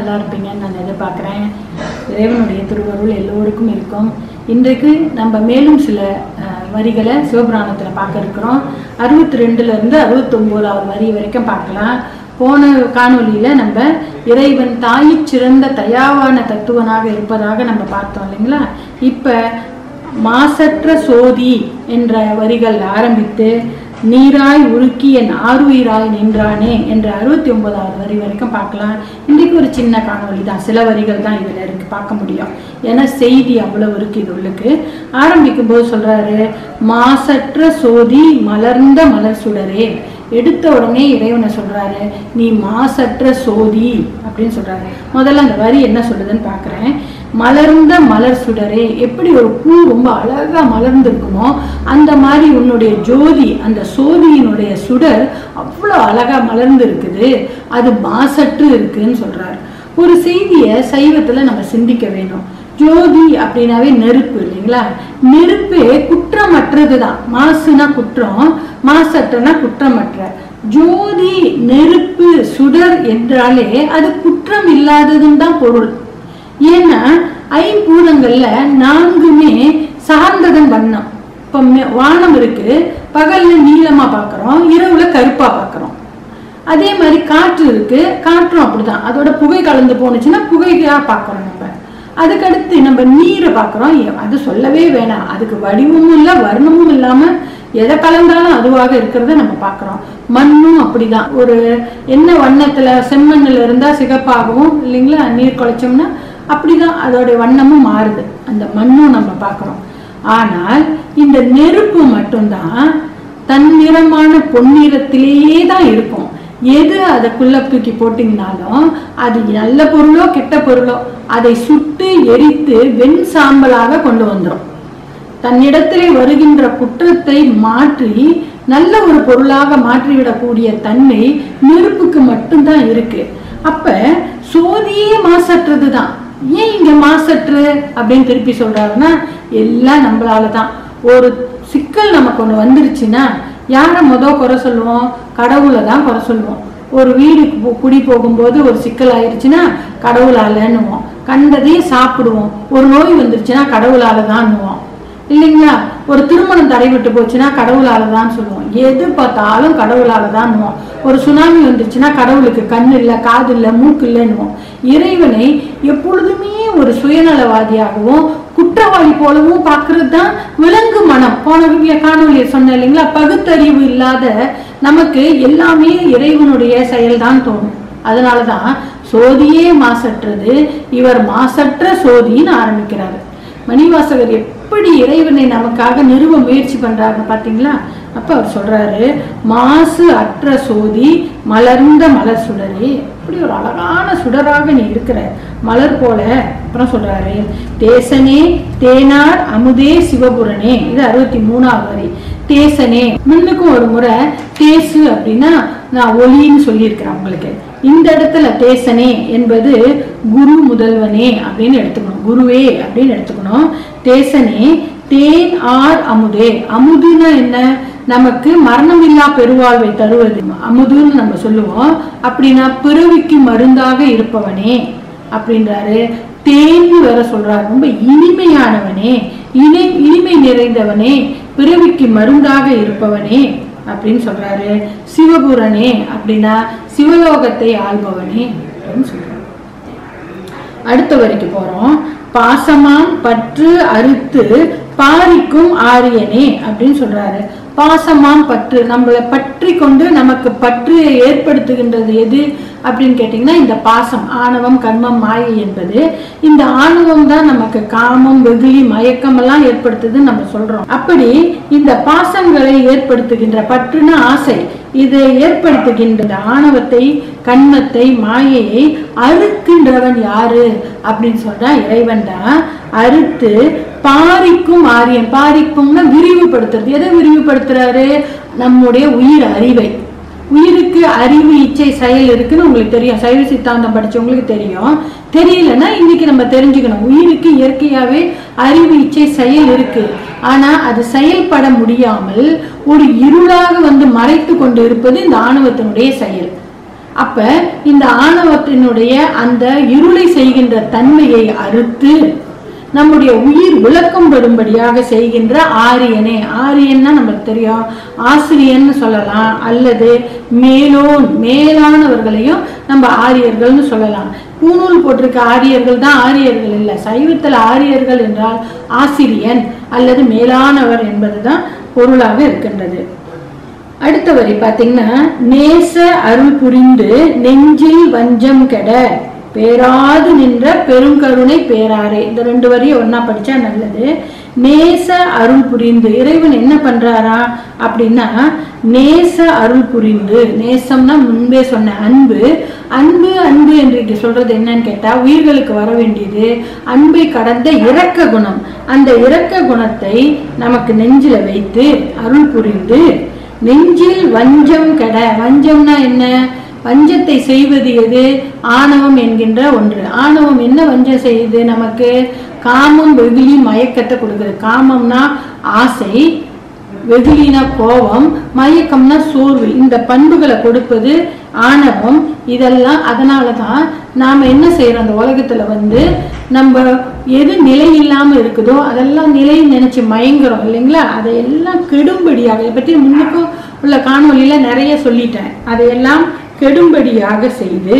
நல்லா இருப்பீங்கன்னு நான் எதிர்பார்க்குறேன் இறைவனுடைய திருவருள் எல்லோருக்கும் இருக்கும் இன்றைக்கு நம்ம மேலும் சில அஹ், வரிகளை சிவபுராணத்தில் பார்க்க இருக்கிறோம் அறுபத்தி ரெண்டுலேருந்து அறுபத்தொம்போதாவது வரி வரைக்கும் பார்க்கலாம் போன காணொளியில் நம்ம இறைவன் தாயிற் சிறந்த தயாவான தத்துவனாக இருப்பதாக நம்ம பார்த்தோம் இல்லைங்களா இப்போ மாசற்ற சோதி என்ற வரிகள் ஆரம்பித்து நீராய் உருக்கி என் ஆறுயிராய் நின்றானே என்ற அறுபத்தி ஒன்பதாவது வரி வரைக்கும் பார்க்கலாம் இன்றைக்கு ஒரு சின்ன காணொளி தான் சில வரிகள் தான் இதில் இருக்கு பார்க்க முடியும் ஏன்னா செய்தி அவ்வளவு இருக்கு இது உள்ளுக்கு ஆரம்பிக்கும் போது சொல்றாரு மாசற்ற சோதி மலர்ந்த மலர் சுடரே எடுத்த உடனே இறைவனை சொல்றாரு நீ மாசற்ற சோதி அப்படின்னு சொல்றாரு முதல்ல அந்த வரி என்ன சொல்லுதுன்னு பார்க்குறேன் மலர்ந்த மலர் சுடரே எப்படி ஒரு பூ ரொம்ப அழகா மலர்ந்திருக்குமோ அந்த மாதிரி உன்னுடைய ஜோதி அந்த சோதியினுடைய சுடர் அவ்வளோ அழகா மலர்ந்து இருக்குது அது மாசற்று இருக்குன்னு சொல்றாரு ஒரு செய்தியை சைவத்துல நம்ம சிந்திக்க வேணும் ஜோதி அப்படின்னாவே நெருப்பு இல்லைங்களா நெருப்பு குற்றமற்றது தான் மாசுனா குற்றம் மாசற்றனா குற்றமற்ற ஜோதி நெருப்பு சுடர் என்றாலே அது குற்றம் இல்லாததுன்னு தான் பொருள் ஏன்னா ஐம்பூதங்கள்ல நான்குமே சார்ந்ததன் வண்ணம் இப்போ மெ- வானம் இருக்கு பகல்ல நீளமா பார்க்கறோம் இரவுல கருப்பா பார்க்கறோம் அதே மாதிரி காற்று இருக்கு காற்றும் அப்படிதான் அதோட புகை கலந்து போனுச்சுன்னா புகையா பார்க்கறோம் நம்ம அதுக்கடுத்து நம்ம நீரை பார்க்கறோம் ஏ- அது சொல்லவே வேணாம் அதுக்கு வடிவமும் இல்லை வர்ணமும் இல்லாம எதை கலந்தாலும் அதுவாக இருக்கிறத நம்ம பார்க்கறோம் மண்ணும் அப்படிதான் ஒரு என்ன வண்ணத்துல செம்மண்ணுல இருந்தா சிகப்பாகவும் இல்லைங்களா நீர் குலைச்சோம்னா அப்படிதான் அதோட வண்ணமும் மாறுது அந்த மண்ணும் நம்ம பார்க்கறோம் ஆனால் இந்த நெருப்பு மட்டும்தான் தன்னிறமான பொன்னிறத்திலேயே தான் இருக்கும் எது அதுக்குள்ள தூக்கி போட்டீங்கனாலும் அது நல்ல பொருளோ கெட்ட பொருளோ அதை சுட்டு எரித்து வெண் சாம்பலாக கொண்டு வந்துரும் தன்னிடத்திலே வருகின்ற குற்றத்தை மாற்றி நல்ல ஒரு பொருளாக மாற்றிவிடக்கூடிய தன்மை நெருப்புக்கு மட்டும்தான் இருக்கு அப்ப சோதியே மாசற்றது தான் ஏன் இங்க மாசற்று அப்படின்னு திருப்பி சொல்றாருன்னா எல்லாம் நம்மளால தான் ஒரு சிக்கல் நமக்கு ஒண்ணு வந்துருச்சுன்னா யாரை முத குறை சொல்லுவோம் கடவுளை தான் குறை சொல்லுவோம் ஒரு வீடுக்கு போ- குடி போகும்போது ஒரு சிக்கல் ஆயிருச்சுன்னா கடவுளாலன்னுவோம் கண்டதையும் சாப்பிடுவோம் ஒரு நோய் வந்துருச்சுன்னா கடவுளால தான்னுவோம் இல்லைங்களா ஒரு திருமணம் தடைவிட்டு போச்சுன்னா கடவுளால தான் சொல்லுவோம் எது பார்த்தாலும் கடவுளால தான்னுவோம் ஒரு சுனாமி வந்துருச்சுன்னா கடவுளுக்கு கண் இல்லை காது இல்லை மூக்கு இல்லைன்னுவோம் இறைவனை எப்பொழுதுமே ஒரு சுயநலவாதியாகவும் குற்றவாளி போலவும் பார்க்கறது தான் விலங்கு மனம் போன வீடியோ காணொலியை சொன்னேன் இல்லைங்களா பகுத்தறிவு இல்லாத நமக்கு எல்லாமே இறைவனுடைய செயல்தான் தோணும் அதனாலதான் சோதியே மாசற்றது இவர் மாசற்ற சோதின்னு ஆரம்பிக்கிறாரு மணிவாசகர் எப்படி இறைவனை நமக்காக நிறுவ முயற்சி பண்றாங்க பாத்தீங்களா அப்ப அவர் சொல்றாரு மாசு அற்ற சோதி மலர்ந்த மலர் சுடரே இப்படி ஒரு அழகான சுடராக நீ இருக்கிற மலர் போல அப்புறம் சொல்றாரு தேசனே தேனார் அமுதே சிவபுரனே இது அறுபத்தி மூணாவது வரி தேசனே முன்னுக்கும் ஒரு முறை தேசு அப்படின்னா நான் ஒளின்னு சொல்லியிருக்கிறேன் உங்களுக்கு இந்த இடத்துல தேசனே என்பது குரு முதல்வனே அப்படின்னு எடுத்துக்கணும் குருவே அப்படின்னு எடுத்துக்கணும் தேசனே தேன் ஆர் அமுதே அமுதுன்னா என்ன நமக்கு மரணமில்லா பெருவாழ்வை தருவது அமுதுன்னு நம்ம சொல்லுவோம் அப்படின்னா பிறவிக்கு மருந்தாக இருப்பவனே அப்படின்றாரு தேன்னு வேற சொல்றாரு ரொம்ப இனிமையானவனே இனி இனிமை நிறைந்தவனே பிறவிக்கு மருந்தாக இருப்பவனே அப்படின்னு சொல்றாரு சிவபுரனே அப்படின்னா சிவலோகத்தை ஆள்பவனே அப்படின்னு சொல்றாரு அடுத்த வரைக்கும் போறோம் பாசமாம் பற்று அறுத்து பாரிக்கும் ஆரியனே அப்படின்னு சொல்றாரு பாசமாம் பற்று நம்மளை பற்றி கொண்டு நமக்கு பற்று ஏற்படுத்துகின்றது எது அப்படின்னு கேட்டிங்கன்னா இந்த பாசம் ஆணவம் கர்மம் மாயை என்பது இந்த ஆணவம் தான் நமக்கு காமம் வெகுளி மயக்கம் எல்லாம் ஏற்படுத்துதுன்னு நம்ம சொல்றோம் அப்படி இந்த பாசங்களை ஏற்படுத்துகின்ற பற்றுன ஆசை இதை ஏற்படுத்துகின்ற இந்த ஆணவத்தை கண்மத்தை மாயையை அறுக்கின்றவன் யாரு அப்படின்னு சொன்னா இறைவன் தான் அறுத்து பாரிக்கும் ஆரியன் பாரிக்கும்னா விரிவுபடுத்துறது எதை விரிவுபடுத்துறாரு நம்முடைய உயிர் அறிவை உயிருக்கு அறிவு இச்சை செயல் இருக்குன்னு உங்களுக்கு தெரியும் சைவ சித்தாந்தம் படிச்சவங்களுக்கு தெரியும் தெரியலன்னா இன்னைக்கு நம்ம தெரிஞ்சுக்கணும் உயிருக்கு இயற்கையாவே அறிவு இச்சை செயல் இருக்கு ஆனா அது செயல்பட முடியாமல் ஒரு இருளாக வந்து மறைத்து கொண்டு இருப்பது இந்த ஆணவத்தினுடைய செயல் அப்ப இந்த ஆணவத்தினுடைய அந்த இருளை செய்கின்ற தன்மையை அறுத்து நம்முடைய உயிர் விளக்கம் பெறும்படியாக செய்கின்ற ஆரியனே ஆரியன்னா நமக்கு தெரியும் ஆசிரியன்னு சொல்லலாம் அல்லது மேலோன் மேலானவர்களையும் நம்ம ஆரியர்கள்னு சொல்லலாம் பூணூல் போட்டிருக்க ஆரியர்கள் தான் ஆரியர்கள் இல்லை சைவத்தில் ஆரியர்கள் என்றால் ஆசிரியன் அல்லது மேலானவர் என்பதுதான் பொருளாக இருக்கின்றது அடுத்த வரி பாத்தீங்கன்னா நேச அருள் புரிந்து நெஞ்சில் வஞ்சம் கெட பேராது நின்ற பெருங்கருணை பேராரே இந்த ரெண்டு வரியை ஒண்ணா படிச்சா நல்லது நேச அருள் புரிந்து இறைவன் என்ன பண்றாரா அப்படின்னா நேச அருள் புரிந்து நேசம்னா முன்பே சொன்ன அன்பு அன்பு அன்பு என்று இங்க சொல்றது என்னன்னு கேட்டா உயிர்களுக்கு வர வேண்டியது அன்பை கடந்த இரக்க குணம் அந்த இரக்க குணத்தை நமக்கு நெஞ்சில வைத்து அருள் புரிந்து நெஞ்சில் வஞ்சம் கெட வஞ்சம்னா என்ன வஞ்சத்தை செய்வது எது ஆணவம் என்கின்ற ஒன்று ஆணவம் என்ன வஞ்சம் செய்யுது நமக்கு காமம் வெகுளி மயக்கத்தை கொடுக்குது காமம்னா ஆசை வெகுளினா கோபம் மயக்கம்னா சோர்வு இந்த பண்புகளை கொடுப்பது ஆணவம் இதெல்லாம் அதனால தான் நாம் என்ன செய்கிறோம் அந்த உலகத்தில் வந்து நம்ம எது நிலை இல்லாமல் இருக்குதோ அதெல்லாம் நிலை நினைச்சு மயங்குறோம் இல்லைங்களா அதையெல்லாம் கெடும்படியாக இதை பற்றி முன்னுக்கும் உள்ள காணொலியில் நிறைய சொல்லிட்டேன் அதையெல்லாம் கெடும்படியாக செய்து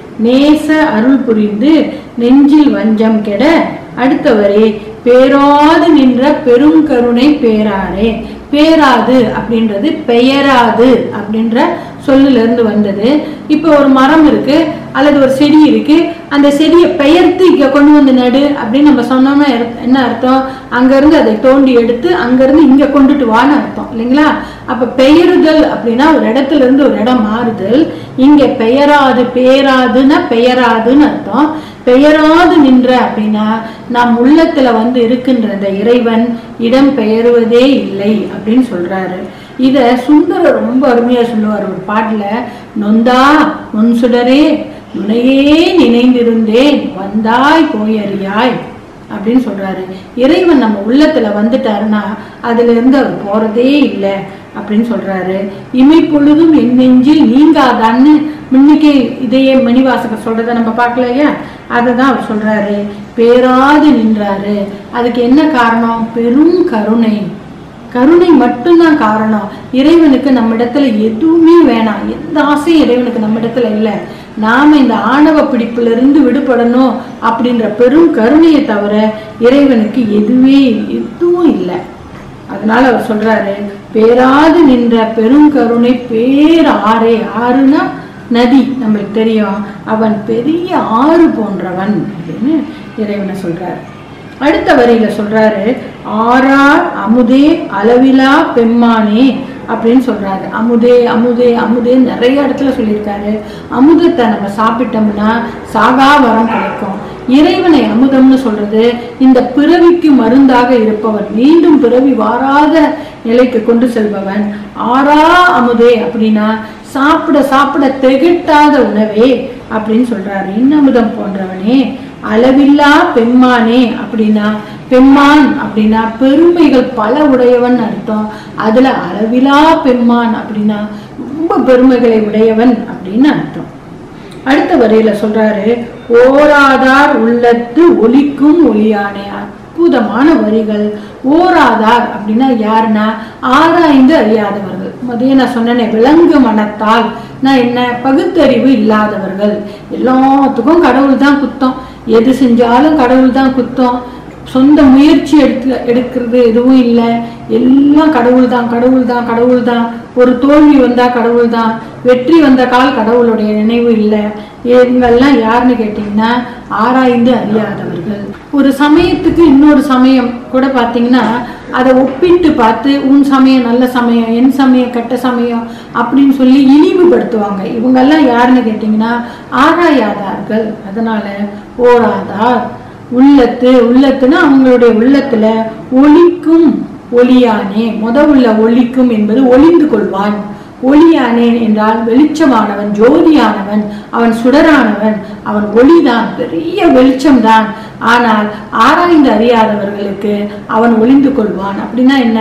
நேச அருள் புரிந்து நெஞ்சில் வஞ்சம் கெட அடுத்தவரே பேராது நின்ற பெருங்கருணை பேராரே பேராது அப்படின்றது பெயராது அப்படின்ற சொல்லுல இருந்து வந்தது இப்போ ஒரு மரம் இருக்கு அல்லது ஒரு செடி இருக்கு அந்த செடியை பெயர்த்து இங்க கொண்டு வந்து நடு அப்படின்னு நம்ம சொன்னோம்னா எர்- என்ன அர்த்தம் அங்க இருந்து அதை தோண்டி எடுத்து அங்க இருந்து இங்க கொண்டுட்டு வான்னு அர்த்தம் இல்லைங்களா அப்ப பெயருதல் அப்படின்னா ஒரு இடத்துல இருந்து ஒரு இடம் மாறுதல் இங்க பெயராது பேராதுன்னா பெயராதுன்னு அர்த்தம் பெயராது நின்ற அப்படின்னா நம் உள்ளத்துல வந்து இருக்கின்ற இந்த இறைவன் இடம் பெயருவதே இல்லை அப்படின்னு சொல்றாரு இத சுந்தரர் ரொம்ப அருமையா சொல்லுவார் ஒரு பாட்டுல நொந்தா நொன் சுடரே நுனையே நினைந்திருந்தேன் வந்தாய் போயறியாய் அப்படின்னு சொல்றாரு இறைவன் நம்ம உள்ளத்துல வந்துட்டாருன்னா அதுல இருந்து அவர் போறதே இல்லை அப்படின்னு சொல்றாரு இமை பொழுதும் என் நெஞ்சில் நீங்காதான்னு முன்னுக்கே இதையே மணிவாசகர் சொல்றதை நம்ம பார்க்கலையா அதை தான் அவர் சொல்றாரு பேராது நின்றாரு அதுக்கு என்ன காரணம் பெரும் கருணை கருணை மட்டும்தான் காரணம் இறைவனுக்கு நம்மிடத்துல எதுவுமே வேணாம் எந்த ஆசையும் இறைவனுக்கு நம்மிடத்துல இல்லை நாம இந்த ஆணவ பிடிப்புல இருந்து விடுபடணும் அப்படின்ற பெரும் கருணையை தவிர இறைவனுக்கு எதுவே எதுவும் இல்லை அதனால அவர் சொல்றாரு பேராது நின்ற பெருங்கருணை பேர் ஆறே ஆறுனா நதி நம்மளுக்கு தெரியும் அவன் பெரிய ஆறு போன்றவன் அப்படின்னு இறைவனை சொல்றாரு அடுத்த வரியில சொல்றாரு ஆறா அமுதே அளவிலா பெம்மானே அப்படின்னு சொல்றாரு அமுதே அமுதே அமுதே நிறைய இடத்துல சொல்லியிருக்காரு அமுதத்தை நம்ம சாப்பிட்டோம்னா சாகா வரம் கிடைக்கும் இறைவனை அமுதம்னு சொல்றது இந்த பிறவிக்கு மருந்தாக இருப்பவன் மீண்டும் பிறவி வாராத நிலைக்கு கொண்டு செல்பவன் ஆறா அமுதே அப்படின்னா சாப்பிட சாப்பிட திகட்டாத உணவே அப்படின்னு சொல்றாரு இன்னமுதம் போன்றவனே அளவில்லா பெம்மானே அப்படின்னா பெம்மான் அப்படின்னா பெருமைகள் பல உடையவன் அர்த்தம் அதுல அளவிலா பெம்மான் அப்படின்னா ரொம்ப பெருமைகளை உடையவன் அப்படின்னு அர்த்தம் அடுத்த வரியில சொல்றாரு ஓராதார் உள்ளத்து ஒலிக்கும் ஒளியானே அற்புதமான வரிகள் ஓராதார் அப்படின்னா யாருன்னா ஆராய்ந்து அறியாதவர்கள் முதல்ல நான் சொன்னேனே விலங்கு மனத்தால் நான் என்ன பகுத்தறிவு இல்லாதவர்கள் எல்லாத்துக்கும் கடவுள் தான் குத்தம் எது செஞ்சாலும் கடவுள் தான் குத்தம் சொந்த முயற்சி எடுத்து எடுக்கிறது எதுவும் இல்லை எல்லாம் கடவுள் தான் கடவுள் தான் கடவுள் தான் ஒரு தோல்வி வந்தா கடவுள் தான் வெற்றி வந்த கால் கடவுளுடைய நினைவு இல்லை இவங்கெல்லாம் யாருன்னு கேட்டிங்கன்னா ஆராய்ந்து அறியாதவர்கள் ஒரு சமயத்துக்கு இன்னொரு சமயம் கூட பார்த்தீங்கன்னா அதை ஒப்பிட்டு பார்த்து உன் சமயம் நல்ல சமயம் என் சமயம் கெட்ட சமயம் அப்படின்னு சொல்லி இழிவுபடுத்துவாங்க இவங்கெல்லாம் யாருன்னு கேட்டிங்கன்னா ஆராயாதார்கள் அதனால ஓராதார் உள்ளத்து உள்ளத்துன்னா அவங்களுடைய உள்ளத்துல ஒளிக்கும் ஒளியானே முத உள்ள ஒளிக்கும் என்பது ஒளிந்து கொள்வான் ஒளியானேன் என்றால் வெளிச்சமானவன் ஜோதியானவன் அவன் சுடரானவன் அவன் ஒளிதான் பெரிய வெளிச்சம்தான் ஆனால் ஆராய்ந்து அறியாதவர்களுக்கு அவன் ஒளிந்து கொள்வான் அப்படின்னா என்ன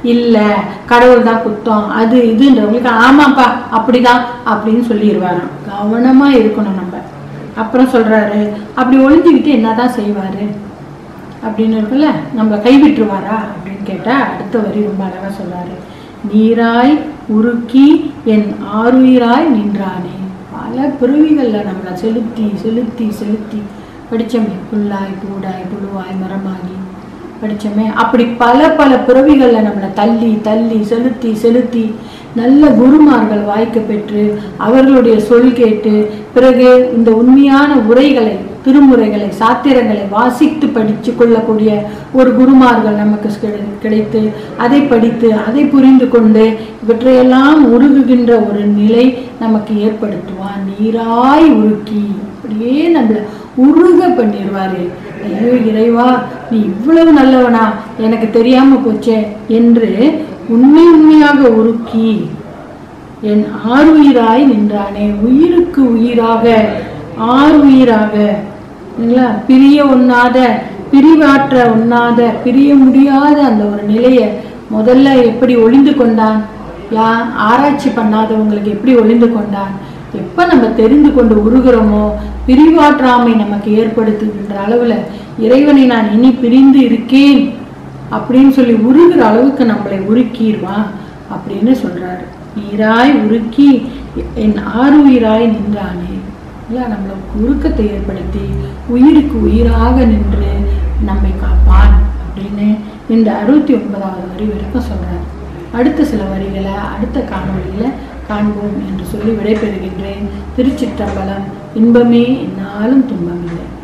இல்லை கடவுள் தான் குத்தம் அது இதுன்றவங்களுக்கு ஆமாப்பா அப்படிதான் அப்படின்னு சொல்லிடுவாராம் கவனமாக இருக்கணும் நம்ம அப்புறம் சொல்கிறாரு அப்படி ஒளிஞ்சுக்கிட்டு என்னதான் செய்வார் அப்படின்னு இருக்குல்ல நம்மளை கைவிட்டுருவாரா அப்படின்னு கேட்டால் அடுத்த வரி ரொம்ப அழகாக சொல்றாரு நீராய் உருக்கி என் ஆறுயிராய் நின்றானே பல பிறவிகளில் நம்மளை செலுத்தி செலுத்தி செலுத்தி படித்தோமே புல்லாய் பூடாய் புழுவாய் மரமாகி படித்தோமே அப்படி பல பல பிறவிகளில் நம்மளை தள்ளி தள்ளி செலுத்தி செலுத்தி நல்ல குருமார்கள் வாய்க்க பெற்று அவர்களுடைய சொல் கேட்டு பிறகு இந்த உண்மையான உரைகளை திருமுறைகளை சாத்திரங்களை வாசித்து படித்து கொள்ளக்கூடிய ஒரு குருமார்கள் நமக்கு கிடை- கிடைத்து அதை படித்து அதை புரிந்து கொண்டு இவற்றையெல்லாம் உருகுகின்ற ஒரு நிலை நமக்கு ஏற்படுத்துவான் நீராய் உருக்கி அப்படியே நம்மளை உருக பண்ணிடுவாரு ஐயோ இறைவா நீ இவ்வளவு நல்லவனா எனக்கு தெரியாம போச்சே என்று உண்மை உண்மையாக உருக்கி என் ஆறுயிராய் நின்றானே உயிருக்கு உயிராக ஆறுயிராக இல்லைங்களா பிரிய ஒண்ணாத பிரிவாற்ற ஒண்ணாத பிரிய முடியாத அந்த ஒரு நிலையை முதல்ல எப்படி ஒளிந்து கொண்டான் யா ஆராய்ச்சி பண்ணாதவங்களுக்கு எப்படி ஒளிந்து கொண்டான் எப்போ நம்ம தெரிந்து கொண்டு உருகிறோமோ பிரிவாற்றாமை நமக்கு ஏற்படுத்துகின்ற அளவில் இறைவனை நான் இனி பிரிந்து இருக்கேன் அப்படின்னு சொல்லி உருகிற அளவுக்கு நம்மளை உருக்கிடுவான் அப்படின்னு சொல்றாரு நீராய் உருக்கி என் ஆறுயிராய் நின்றானே இல்லை நம்மளை உருக்கத்தை ஏற்படுத்தி உயிருக்கு உயிராக நின்று நம்மை காப்பான் அப்படின்னு இந்த அறுபத்தி ஒன்பதாவது வரி வரைக்கும் சொல்றாரு அடுத்த சில வரிகளை அடுத்த காணொளியில் காண்போம் என்று சொல்லி விடைபெறுகின்றேன் திருச்சிற்றம்பலம் இன்பமே என்னாலும் துன்பமில்லை